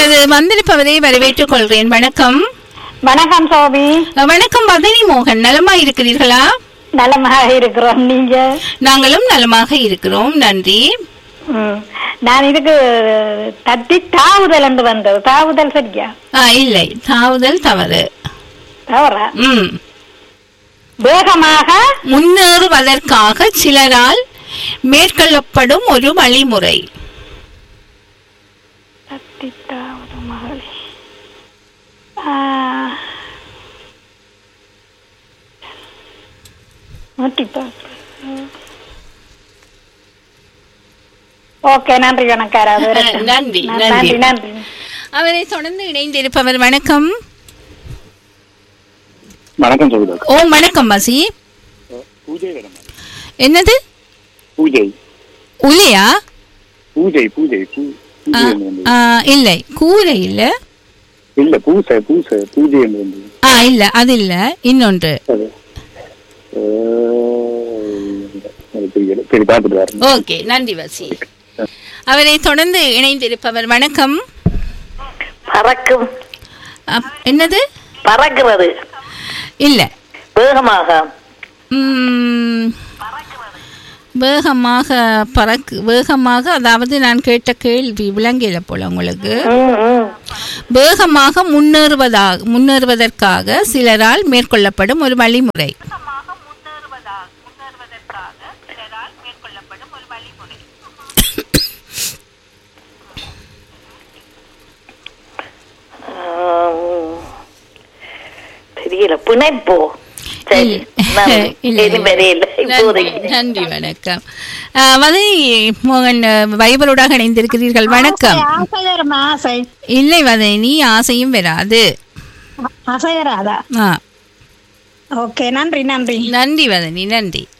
இப்பொழுது வந்திருப்பவரை வரவேற்றுக் கொள்கிறேன் வணக்கம் வணக்கம் சோபி வணக்கம் மதனி மோகன் நலமா இருக்கிறீர்களா நலமாக இருக்கிறோம் நீங்க நாங்களும் நலமாக இருக்கிறோம் நன்றி ம். நான் இதுக்கு தட்டி தாவுதல் என்று வந்தது தாவுதல் சரியா ஆ, இல்லை தாவுதல் தவறு தவறா ம் வேகமாக முன்னேறுவதற்காக சிலரால் மேற்கொள்ளப்படும் ஒரு வழிமுறை தட்டி தாவது மகளே ஆ. நூற்றி பத்து. ஓகே நன்றி வணக்கம் அது வரைக்கும். நன்றி, நன்றி நன்றி. நன்றி அவரை தொடர்ந்து இணைந்திருப்பவர் வணக்கம் வணக்கம் சொல்லுங்க ஓ வணக்கம் மசி பூஜை வேணும் என்னது பூஜை உலையா பூஜை பூஜை பூ- ஆ, பூஜை என்று வந்து ஆ, இல்லை கூரை இல்ல இல்ல பூசை பூசை பூஜை என்று வந்து ஆ இல்ல அது இல்ல இன்னொன்று அது அது தெரியல சரி பார்த்துட்டு வரேன் ஓகே நன்றி வசி அவரை தொடர்ந்து இணைந்திருப்பவர் வணக்கம் பறக்கும் அப்- என்னது பறக்கிறது இல்ல வேகமாக ம், வேகமாக பறக்கு வேகமாக அதாவது நான் கேட்ட கேள்வி விளங்கில போல உங்களுக்கு ம், ம். வேகமாக முன்னேறுவதாக முன்னேறுவதற்காக சிலரால் மேற்கொள்ளப்படும் ஒரு வழிமுறை ஆம். தெரியல பிணைப்போ சரி நான் இல்ல, இனி வரையில நன்றி, இப்போதைக்கு நன்றி வணக்கம் வதை மோகன் வைபரோடாக இணைந்திருக்கிறீர்கள் வணக்கம் ஆசை வருமா ஆசை இல்லை வதை நீ ஆசையும் வராது ஆசை வராதா ஆ ஓகே நன்றி நன்றி நன்றி வதனி நன்றி